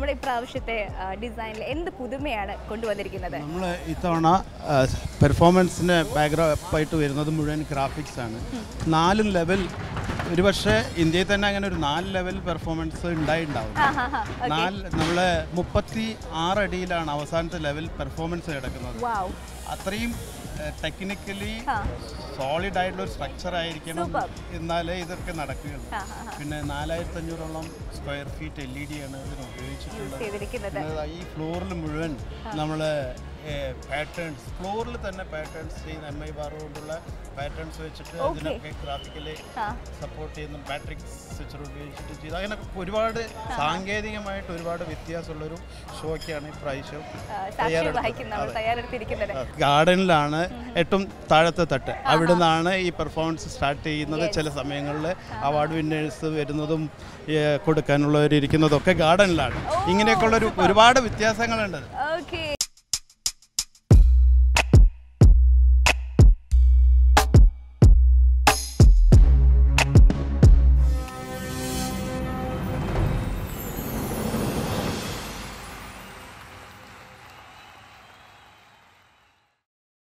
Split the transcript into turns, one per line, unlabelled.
നമ്മുടെ ഇപ്രാവശ്യത്തെ ഡിസൈനിൽ എന്ത് പുതുമയാണ് കൊണ്ടുവന്നിരിക്കുന്നത്
നമ്മൾ ഇത്തവണ പെർഫോമൻസിന് ബാക്ക്ഗ്രൗണ്ടായിട്ട് വരുന്നത് മുഴുവൻ ഗ്രാഫിക്സ് ആണ് നാല് ലെവൽ ഒരുപക്ഷെ ഇന്ത്യയിൽ തന്നെ അങ്ങനെ ഒരു നാല് ലെവൽ പെർഫോമൻസ് ഉണ്ടായിട്ടുണ്ടാവും
ആ ഹാ ഹാ
നാല് നമ്മളെ മുപ്പത്തി ആറടിയിലാണ് അവസാനത്തെ ലെവൽ പെർഫോമൻസ് കിടക്കുന്നത്
വാവ്
അത്രയും ടെക്നിക്കലി
ആ.
സോളിഡ് ആയിട്ടുള്ള ഒരു സ്ട്രക്ചർ ആയിരിക്കണം
Superb.
എന്നാലേ ഇതൊക്കെ നടക്കുകയുള്ളൂ
ആ ഹാ ഹാ
പിന്നെ നാലായിരത്തി അഞ്ഞൂറോളം square feet L E D ആണ് ഇതിന്
യൂസ്
ഉപയോഗിച്ചിട്ടുള്ളത്
ചെയ്തിരിക്കുന്നത്
പിന്നെ ദാ ഈ ഫ്ലോറിൽ മുഴുവൻ നമ്മൾ പാറ്റേൺസ് ഫ്ലോറിൽ തന്നെ പാറ്റേൺസ് ചെയ്യുന്ന എം ഐ ബാർ കൊണ്ടുള്ള പാറ്റേൺസ് വെച്ചിട്ട്
Okay.
അതിനൊക്കെ ഗ്രാഫിക്കലി
ആ
സപ്പോർട്ട് ചെയ്യുന്ന മാട്രിക്സ് സ്വിച്ചർ ഉപയോഗിച്ചിട്ട് ചെയ്ത് അങ്ങനെ ഒരുപാട് സാങ്കേതികമായിട്ട് ഒരുപാട് വ്യത്യാസമുള്ളൊരു ഷോയ്ക്കാണ് ഇപ്രാവശ്യം
ആ, സാക്ഷി വഹിക്കും നമ്മൾ തയ്യാറെടുത്തിരിക്കുന്നത്
ഗാർഡനിലാണ് ഏറ്റവും താഴത്തെ തട്ട് അവിടെ നിന്നാണ് ഈ പെർഫോമൻസ് സ്റ്റാർട്ട് ചെയ്യുന്നത് ചില സമയങ്ങളിൽ അവാർഡ് വിന്നേഴ്സ് വരുന്നതും ഏ, കൊടുക്കാനുള്ളവർ ഇരിക്കുന്നതും ഒക്കെ ഗാർഡനിലാണ് ഇങ്ങനെയൊക്കെയുള്ള ഒരു ഒരുപാട് വ്യത്യാസങ്ങളുണ്ട്
ഓക്കെ